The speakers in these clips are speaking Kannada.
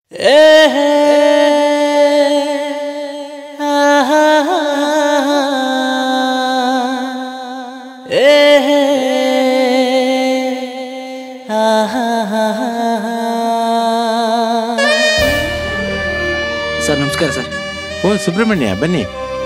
ಸರ್ ನಮಸ್ಕಾರ ಸರ್ ಓ ಸುಬ್ರಹ್ಮಣ್ಯ ಬನ್ನಿ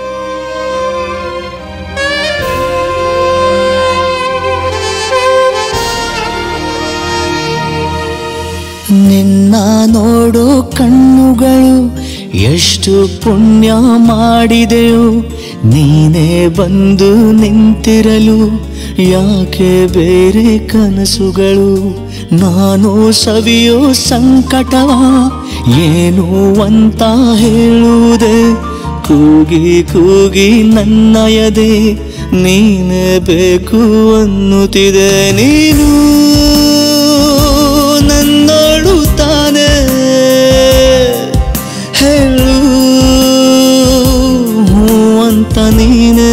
ನಿನ್ನ ನೋಡೋ ಕಣ್ಣುಗಳು ಎಷ್ಟು ಪುಣ್ಯ ಮಾಡಿದೆಯೋ ನೀನೇ ಬಂದು ನಿಂತಿರಲು ಯಾಕೆ ಬೇರೆ ಕನಸುಗಳು ನಾನು ಸವಿಯೋ ಸಂಕಟವ ಏನು ಅಂತ ಹೇಳುವುದೇ ಕೂಗಿ ಕೂಗಿ ನನ್ನಯದೆ ನೀನೇ ಬೇಕು ಅನ್ನುತ್ತಿದೆ ನೀನು ನನ್ನೋಳು ತಾನೆ ಹೇಳು ಹ್ಞೂ ಅಂತ ನೀನೇ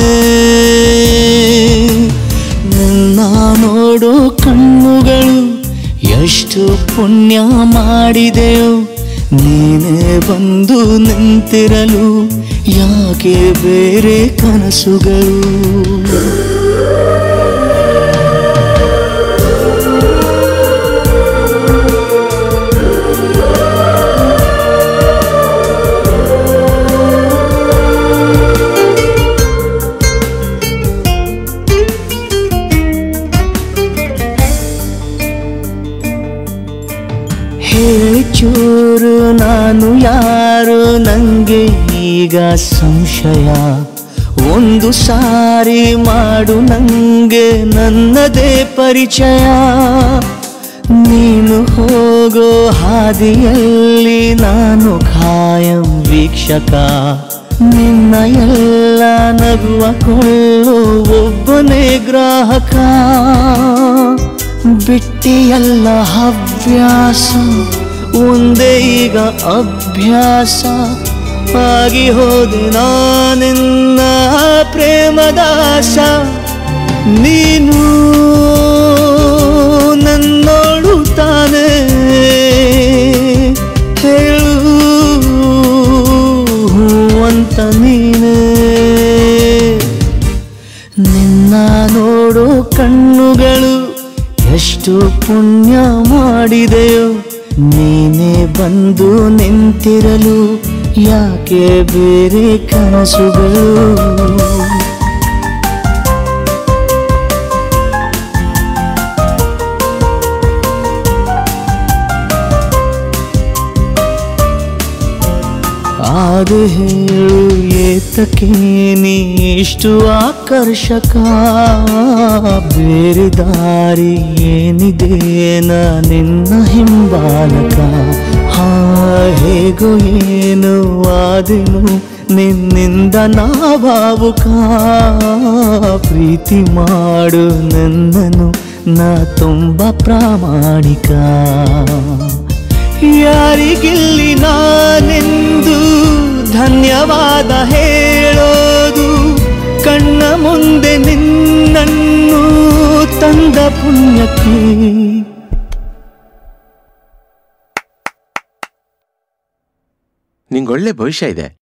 ನನ್ನ ನೋಡೋ ಕಣ್ಣುಗಳು ಎಷ್ಟು ಪುಣ್ಯ ಮಾಡಿದೆಯೋ ನೀನೇ ಬಂದು ನಿಂತಿರಲು ಯಾಕೆ ಬೇರೆ ಕನಸುಗಳು ಹೇಳಿ ಚೂರು ನಾನು ಯಾರು ನಂಗೆ ಈಗ ಸಂಶಯ ಒಂದು ಸಾರಿ ಮಾಡು ನಂಗೆ ನನ್ನದೇ ಪರಿಚಯ ನೀನು ಹೋಗೋ ಹಾದಿಯಲ್ಲಿ ನಾನು ಖಾಯಂ ವೀಕ್ಷಕ ನಿನ್ನ ಎಲ್ಲ ನಗುವ ಕೊಳ್ಳೋ ಒಬ್ಬನೇ ಗ್ರಾಹಕ ಬಿಟ್ಟಿಯಲ್ಲ ಹವ್ಯಾಸ ಒಂದೇ ಈಗ ಅಭ್ಯಾಸ ಆಗಿ ಹೋದೆ ನಾನಿನ್ನ ಪ್ರೇಮದಾಸ ನೀನು ನನ್ನೋಳು ತಾನೆ ಹೇಳು ಹ್ಞೂ ಅಂತ ನೀನೇ ನಿನ್ನ ನೋಡೋ ಕಣ್ಣುಗಳು ಎಷ್ಟು ಪುಣ್ಯ ಮಾಡಿದೆಯೋ ನೀನೇ ಬಂದು ನಿಂತಿರಲು ಯಾಕೆ ಬೇರೆ ಕನಸುಗಳು ಆಗ ಹೇಳು ಏತಕ್ಕೆ ನೀ ಇಷ್ಟು ಆಕರ್ಷಕ ಬೇರೆ ದಾರಿ ಏನಿದೆ ನಾ ನಿನ್ನ ಹಿಂಬಾಲಕ ಹಾ ಹೇಗೋ ಏನು ಆದೆನು ನಿನ್ನಿಂದ ನಾ ಭಾವುಕ ಪ್ರೀತಿ ಮಾಡು ನನ್ನನು ನಾ ತುಂಬ ಪ್ರಾಮಾಣಿಕ ಯಾರಿಗಿಲ್ಲಿ ನಾನೆಂದು ಧನ್ಯವಾದ ಹೇಳೋದು ಕಣ್ಣ ಮುಂದೆ ನಿನ್ನನ್ನು ತಂದ ಪುಣ್ಯಕ್ಕೆ ನಿಂಗೆ ಒಳ್ಳೆ ಭವಿಷ್ಯ ಇದೆ